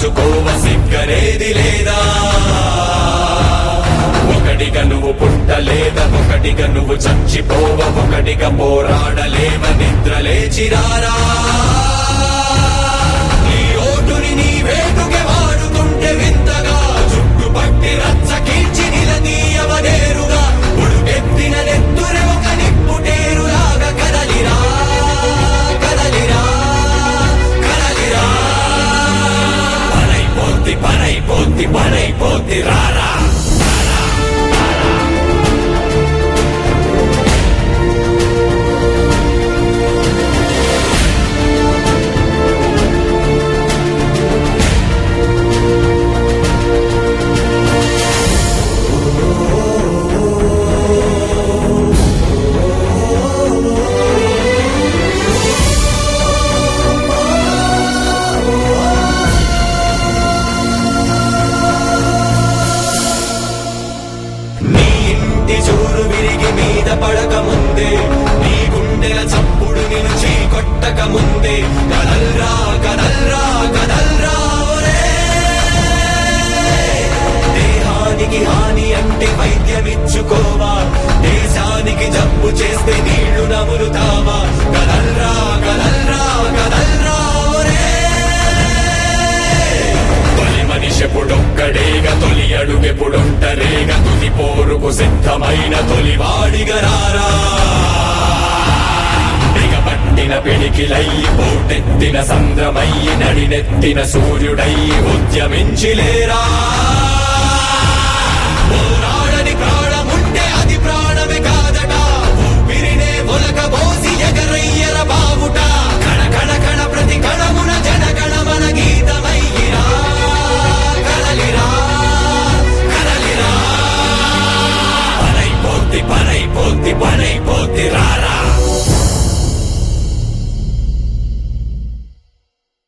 పంచుకోవ సిగ్గనేది లేదా ఒకటిగా నువ్వు పుట్టలేద ఒకటిగా నువ్వు చచ్చిపోవ ఒకటిగా పోరాడలేవ నిద్ర లేచిరారా నీ ఓటుని నీ వేటుకే వాడుతుంటే వింతగా చుట్టుపట్టి రచ్చ కీర్చి నిలదీయవనేరుగా ఉడుకెత్తిన నెత్తురే ఒక నిప్పుటేరులాగా కదలిరా కదలిరా కదలిరా పనైపోద్ది పనైపోద్ది పనైపోద్ది రారా నీ ఇంటి చూరు విరిగి మీద పడక ముందే నీ గుండెల చప్పుడు నిన్ను చీకొట్టక ముందే కదల్రా కదల్రా కదల్రా ఒరే దేహానికి హాని అంటే వైద్యమిచ్చుకోవా దేశానికి జబ్బు చేస్తే నీళ్లు నములుతావా కదల్రా కదల్రా కదల్రా ఒరే తొలి మనిషెప్పుడొక్కడేగా తొలి అడుగెప్పుడొంటరేగా తుది పోరుకు సిద్ధమైన తొలి వాడిగరారా బిగపట్టిన పిడికిలయ్యి పోటెత్తిన సంద్రమయ్యి నడినెత్తిన సూర్యుడయ్యి ఉద్యమించిలేరా పోరాడని ప్రాణముంటే అది ప్రాణమే కాదట ఊపిరినే ఒలక బోసి ఎగరయ్యర బావుట కణ కణ కణ ప్రతి కణమున జన గణమన గీతమయ్యిరా కదలిరా కదలిరా పనైపోద్ది పనైపోద్ది పనైపోద్ది రారా